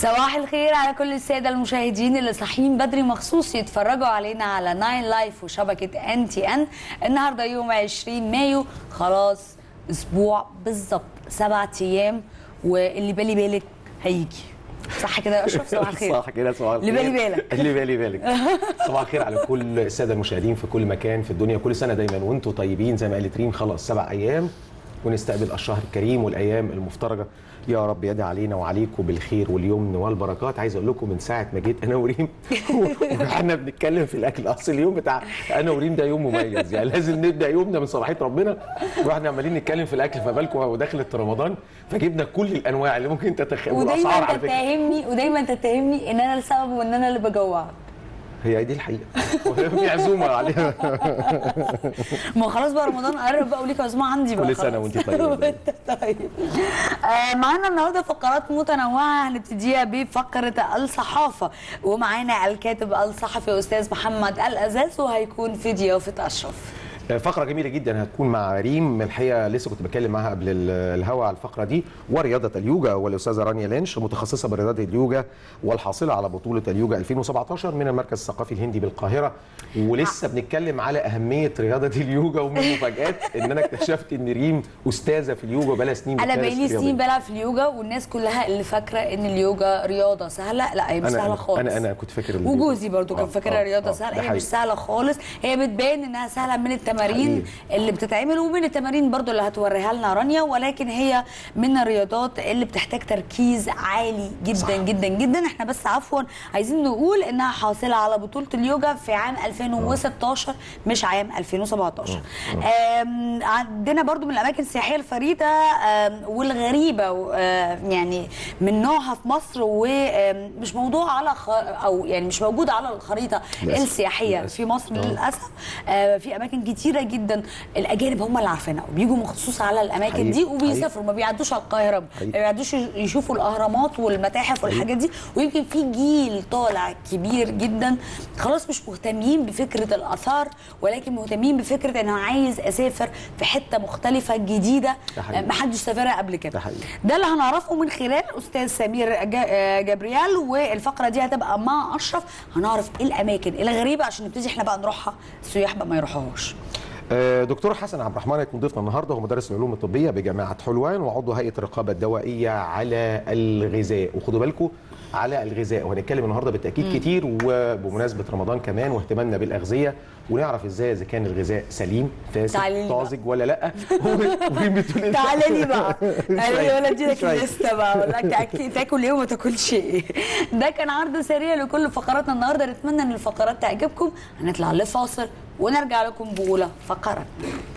صباح الخير على كل الساده المشاهدين اللي صاحيين بدري مخصوص يتفرجوا علينا على ناين لايف وشبكه ان تي ان النهارده يوم 20 مايو خلاص اسبوع بالظبط سبعة ايام واللي بالي بالك هيجي صح كده يا اشرف صباح الخير صح كده صباح اللي الخير بالي بالك اللي بالي بالك صباح الخير على كل الساده المشاهدين في كل مكان في الدنيا كل سنه دايما وانتم طيبين زي ما قالت ريم خلاص سبع ايام ونستقبل الشهر الكريم والايام المفترجه يا رب يدعي علينا وعليكم بالخير واليمن والبركات عايز اقول لكم من ساعه ما جيت انا وريم واحنا بنتكلم في الاكل اصل اليوم بتاع انا وريم ده يوم مميز يعني لازم نبدا يومنا من صباحيه ربنا واحنا عمالين نتكلم في الاكل فبالكم ودخلت رمضان فجبنا كل الانواع اللي ممكن تتخيل والاسعار ودايما على فكره تتهمني ودايما تتهمني ان انا السبب وان انا اللي بجوعك هي دي الحقيقه في عزومه عليها ما هو خلاص بقى رمضان قرب بقى وليك عزومه عندي بقى كل سنة خلاص. وانتي طيبة. وانت طيب آه معانا النهارده فقرات متنوعه هنبتديها بفقره الصحافه ومعانا الكاتب الصحفي استاذ محمد الازاز وهيكون في ضيافه اشرف فقرة جميلة جدا هتكون مع ريم الحقيقة لسه كنت بتكلم معاها قبل ال- الهوا على الفقرة دي ورياضة اليوجا والأستاذة رانيا لينش متخصصة برياضة اليوجا والحاصلة على بطولة اليوجا 2017 من المركز الثقافي الهندي بالقاهرة ولسه بنتكلم على أهمية رياضة اليوجا ومن المفاجآت إن أنا اكتشفت إن ريم أستاذة في اليوجا بقالها سنين انا بتمارس بقالي سنين رياضة. بلعب في اليوجا والناس كلها اللي فاكره ان اليوجا رياضه سهله لا هي مش أنا- سهله أنا- خالص أنا- أنا كنت فاكر ال- وجوزي برضو كان آه، فاكرها آه، رياضه آه، سهله ده هي حقيقي. مش سهله خالص هي بتبان انها سهله من التمارين حقيقي. اللي بتتعمل ومن التمارين برضو اللي هتوريها لنا رانيا ولكن هي من الرياضات اللي بتحتاج تركيز عالي جدا صح. جدا جدا احنا بس عفوا عايزين نقول انها حاصله على بطوله اليوجا في عام 2016 مش عام 2017 آم، عندنا برضو من الاماكن السياحيه الفريده آم، والغريبه و- آه، يعني من نوعها في مصر ومش موضوع على خ... او يعني مش موجوده على الخريطه للأسف. السياحيه للأسف. في مصر آه. للاسف آه، في اماكن كتيره جدا الاجانب هم اللي عارفينها وبيجوا مخصوص على الاماكن حقيقي. دي وبيسافروا ما بيعدوش على القاهره ما حقيقي. بيعدوش يشوفوا الاهرامات والمتاحف والحاجات دي ويمكن في جيل طالع كبير جدا خلاص مش مهتمين بفكره الاثار ولكن مهتمين بفكره ان انا عايز اسافر في حته مختلفه جديده ده حقيقي. ما حدش سافرها قبل كده ده حقيقي. ده اللي هنعرفه من خلال استاذ سمير جا- آه، جبريال والفقره دي هتبقى مع اشرف هنعرف ايه الاماكن الغريبه عشان نبتدي احنا بقى نروحها السياح بقى ما يروحوهاش آه، دكتور حسن عبد الرحمن هيكون ضيفنا النهارده هو مدرس العلوم الطبيه بجامعه حلوان وعضو هيئه الرقابه الدوائيه على الغذاء وخدوا بالكم على الغذاء وهنتكلم النهارده بالتاكيد كتير وبمناسبه رمضان كمان واهتمامنا بالاغذيه ونعرف ازاي اذا كان الغذاء سليم فاسد تعالي لي بقى. طازج ولا لا وريم بتقول إيه؟ تعالى لي بقى تعالى لي شوية، ولا ادي لك شوية. الليسته بقى ولا لك أكل- تاكل ايه وما تاكلش ايه ده كان عرض سريع لكل فقراتنا النهارده نتمنى ان الفقرات تعجبكم هنطلع لفاصل ونرجع لكم بأولى فقراتنا